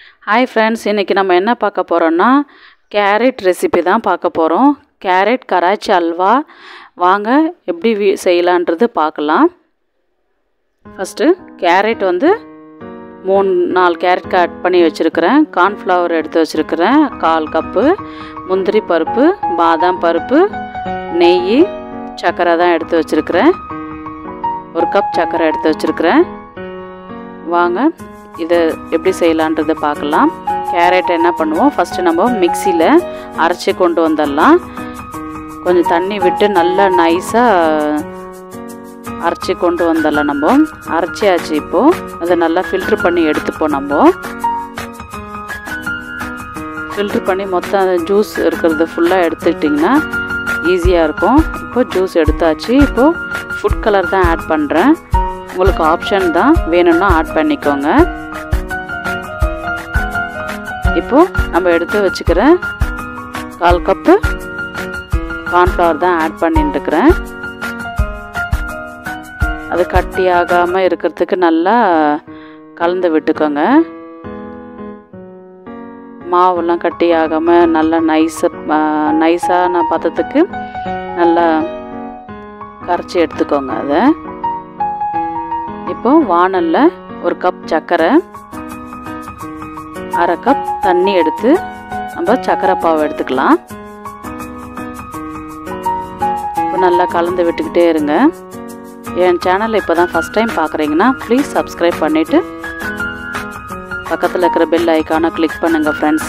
hi friends இன்றைக்கி நம்ம என்ன பார்க்க போகிறோன்னா கேரட் ரெசிபி தான் பார்க்க போகிறோம் கேரட் கராச்சி அல்வா வாங்க எப்படி வீ- செய்யலான்றது பார்க்கலாம் ஃபஸ்ட்டு கேரட் வந்து மூணு நாலு கேரட் கட் பண்ணி வச்சுருக்கிறேன் கார்ன்ஃப்ளவர் எடுத்து வச்சுருக்கிறேன் கால் கப்பு முந்திரி பருப்பு பாதாம் பருப்பு நெய் சர்க்கரை தான் எடுத்து வச்சுருக்கிறேன் ஒரு கப் சர்க்கரை எடுத்து வச்சுருக்கிறேன் வாங்க இதை எப்படி செய்யலான்றதை பார்க்கலாம் கேரட் என்ன பண்ணுவோம் ஃபஸ்ட்டு நம்ம மிக்சியில் அரைச்சி கொண்டு வந்துடலாம் கொஞ்சம் தண்ணி விட்டு நல்லா நைஸாக அரைச்சி கொண்டு வந்துடலாம் நம்ம அரைச்சியாச்சு இப்போது அதை நல்லா ஃபில்ட்ரு பண்ணி எடுத்துப்போம் நம்ம ஃபில்ட்ரு பண்ணி மொத்தம் அந்த ஜூஸ் இருக்கிறது ஃபுல்லாக எடுத்துக்கிட்டிங்கன்னா ஈஸியாக இருக்கும் இப்போ ஜூஸ் எடுத்தாச்சு இப்போது ஃபுட் கலர் தான் ஆட் பண்ணுறேன் உங்களுக்கு ஆப்ஷன் தான் வேணும்னா ஆட் பண்ணிக்கோங்க இப்போது நம்ம எடுத்து வச்சுக்கிற கால் கப்பு கார்ன்ஃப்ளவர் தான் ஆட் பண்ணிட்டுருக்கிறேன் அது கட்டி ஆகாமல் இருக்கிறதுக்கு நல்லா கலந்து விட்டுக்கோங்க மாவெல்லாம் கட்டி ஆகாமல் நல்லா நைஸாக நைஸான பதத்துக்கு நல்லா கரைச்சி எடுத்துக்கோங்க அதை இப்போ வானலில் ஒரு கப் சர்க்கரை அரை கப் தண்ணி எடுத்து நம்ம சர்க்கரை பாவை எடுத்துக்கலாம் இப்போ நல்லா கலந்து விட்டுக்கிட்டே இருங்க என் சேனலை இப்போ தான் ஃபஸ்ட் டைம் பார்க்குறீங்கன்னா ப்ளீஸ் சப்ஸ்கிரைப் பண்ணிவிட்டு பக்கத்தில் இருக்கிற பெல் ஐக்கானை கிளிக் பண்ணுங்கள் ஃப்ரெண்ட்ஸ்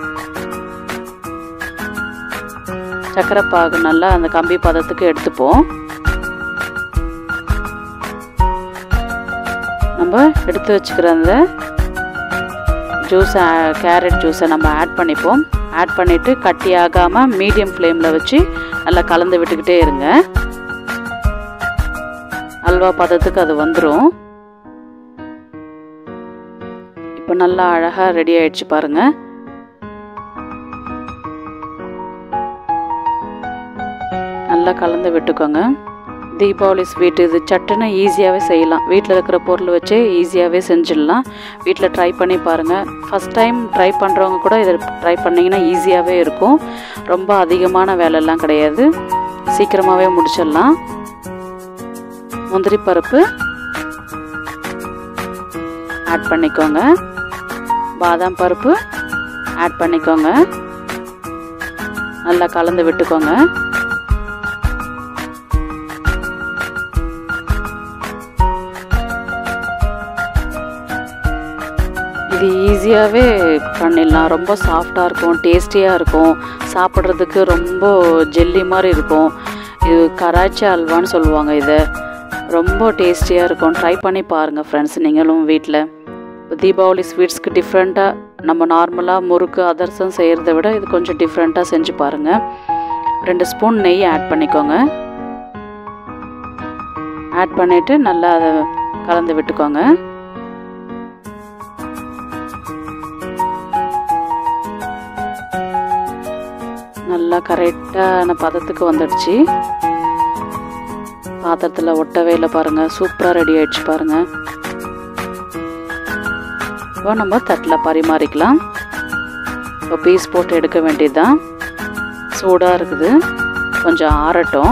சர்க்கரை பாகு நல்லா அந்த கம்பி பதத்துக்கு எடுத்துப்போம் நம்ம எடுத்து வச்சுக்கிற அந்த ஜூஸை கேரட் ஜூஸை நம்ம ஆட் பண்ணிப்போம் ஆட் பண்ணிவிட்டு கட்டி ஆகாமல் மீடியம் ஃப்ளேமில் வச்சு நல்லா கலந்து விட்டுக்கிட்டே இருங்க அல்வா பதத்துக்கு அது வந்துடும் இப்போ நல்லா அழகாக ரெடி ஆயிடுச்சு பாருங்க நல்லா கலந்து விட்டுக்கோங்க தீபாவளி ஸ்வீட் இது சட்டுன்னு ஈஸியாகவே செய்யலாம் வீட்டில் இருக்கிற பொருள் வச்சே ஈஸியாகவே செஞ்சிடலாம் வீட்டில் ட்ரை பண்ணி பாருங்கள் ஃபஸ்ட் டைம் ட்ரை பண்ணுறவங்க கூட இதை ட்ரை பண்ணிங்கன்னா ஈஸியாகவே இருக்கும் ரொம்ப அதிகமான வேலைலாம் கிடையாது சீக்கிரமாகவே முடிச்சிடலாம் முந்திரி பருப்பு ஆட் பண்ணிக்கோங்க பாதாம் பருப்பு ஆட் பண்ணிக்கோங்க நல்லா கலந்து விட்டுக்கோங்க இது ஈஸியாகவே பண்ணிடலாம் ரொம்ப சாஃப்டாக இருக்கும் டேஸ்டியாக இருக்கும் சாப்பிட்றதுக்கு ரொம்ப ஜெல்லி மாதிரி இருக்கும் இது கராச்சி அல்வான்னு சொல்லுவாங்க இதை ரொம்ப டேஸ்டியாக இருக்கும் ட்ரை பண்ணி பாருங்கள் ஃப்ரெண்ட்ஸ் நீங்களும் வீட்டில் தீபாவளி ஸ்வீட்ஸ்க்கு டிஃப்ரெண்ட்டாக நம்ம நார்மலாக முறுக்கு அதர்சம் செய்கிறத விட இது கொஞ்சம் டிஃப்ரெண்ட்டாக செஞ்சு பாருங்கள் ரெண்டு ஸ்பூன் நெய் ஆட் பண்ணிக்கோங்க ஆட் பண்ணிவிட்டு நல்லா அதை கலந்து விட்டுக்கோங்க நல்லா கரெக்டான பதத்துக்கு வந்துடுச்சு பாத்திரத்தில் ஒட்டவே இல்லை பாருங்கள் சூப்பராக ரெடி ஆயிடுச்சு பாருங்கள் இப்போ நம்ம தட்டில் பரிமாறிக்கலாம் இப்போ பீஸ் போட்டு எடுக்க வேண்டியதுதான் சூடாக இருக்குது கொஞ்சம் ஆறட்டும்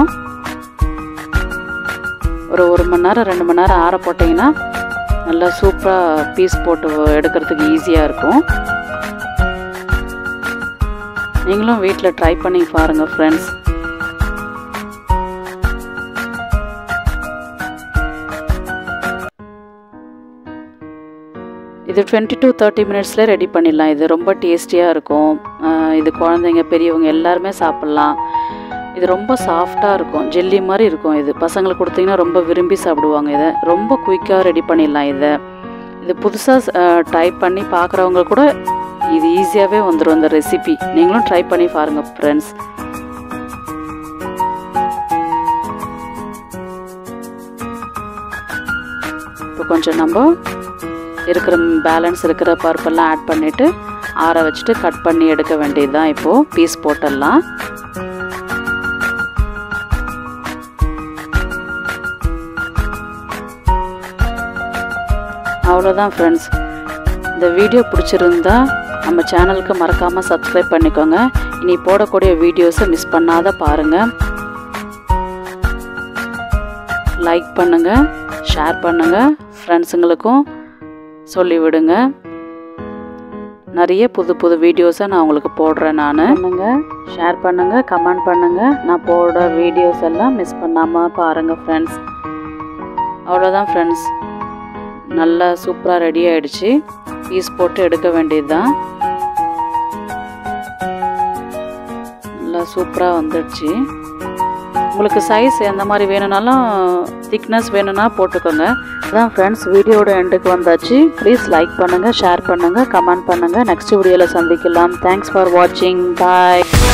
ஒரு ஒரு மணி நேரம் ரெண்டு மணி நேரம் ஆற போட்டிங்கன்னா நல்லா சூப்பராக பீஸ் போட்டு எடுக்கிறதுக்கு ஈஸியாக இருக்கும் நீங்களும் வீட்டில் ட்ரை பண்ணி பாருங்கள் ஃப்ரெண்ட்ஸ் இது டுவெண்ட்டி டு தேர்ட்டி மினிட்ஸில் ரெடி பண்ணிடலாம் இது ரொம்ப டேஸ்டியாக இருக்கும் அஹ் இது குழந்தைங்க பெரியவங்க எல்லாருமே சாப்பிட்லாம் இது ரொம்ப சாஃப்டாக இருக்கும் ஜெல்லி மாதிரி இருக்கும் இது பசங்களுக்கு கொடுத்தீங்கன்னா ரொம்ப விரும்பி சாப்பிடுவாங்க இதை ரொம்ப குயிக்காக ரெடி பண்ணிடலாம் இதை இது புதுசாக ட்ரை பண்ணி பார்க்குறவங்க கூட இது ஈஸியாகவே வந்துடும் இந்த ரெசிபி நீங்களும் ட்ரை பண்ணி பாருங்கள் ஃப்ரெண்ட்ஸ் இப்போ கொஞ்சம் நம்ம இருக்கிற பேலன்ஸ் இருக்கிற பருப்பெல்லாம் ஆட் பண்ணிவிட்டு ஆற வச்சுட்டு கட் பண்ணி எடுக்க வேண்டியது தான் இப்போது பீஸ் போட்டுடலாம் அவ்வளோதான் ஃப்ரெண்ட்ஸ் இந்த வீடியோ பிடிச்சிருந்தா நம்ம சேனலுக்கு மறக்காமல் சப்ஸ்கிரைப் பண்ணிக்கோங்க இனி போடக்கூடிய வீடியோஸை மிஸ் பண்ணாத பாருங்கள் லைக் பண்ணுங்கள் ஷேர் பண்ணுங்கள் ஃப்ரெண்ட்ஸுங்களுக்கும் சொல்லிவிடுங்க நிறைய புது புது வீடியோஸை நான் உங்களுக்கு போடுறேன் நான் பண்ணுங்கள் ஷேர் பண்ணுங்கள் கமெண்ட் பண்ணுங்கள் நான் போடுற வீடியோஸ் எல்லாம் மிஸ் பண்ணாமல் பாருங்கள் ஃப்ரெண்ட்ஸ் அவ்வளோதான் ஃப்ரெண்ட்ஸ் நல்லா சூப்பராக ரெடி ஆகிடுச்சு பீஸ் போட்டு எடுக்க வேண்டியது தான் நல்லா சூப்பராக வந்துடுச்சு உங்களுக்கு சைஸ் எந்த மாதிரி வேணும்னாலும் திக்னஸ் வேணும்னா போட்டுக்கோங்க அதான் ஃப்ரெண்ட்ஸ் வீடியோட எண்டுக்கு வந்தாச்சு ப்ளீஸ் லைக் பண்ணுங்கள் ஷேர் பண்ணுங்கள் கமெண்ட் பண்ணுங்கள் நெக்ஸ்ட் வீடியோவில் சந்திக்கலாம் தேங்க்ஸ் ஃபார் வாட்சிங் பாய்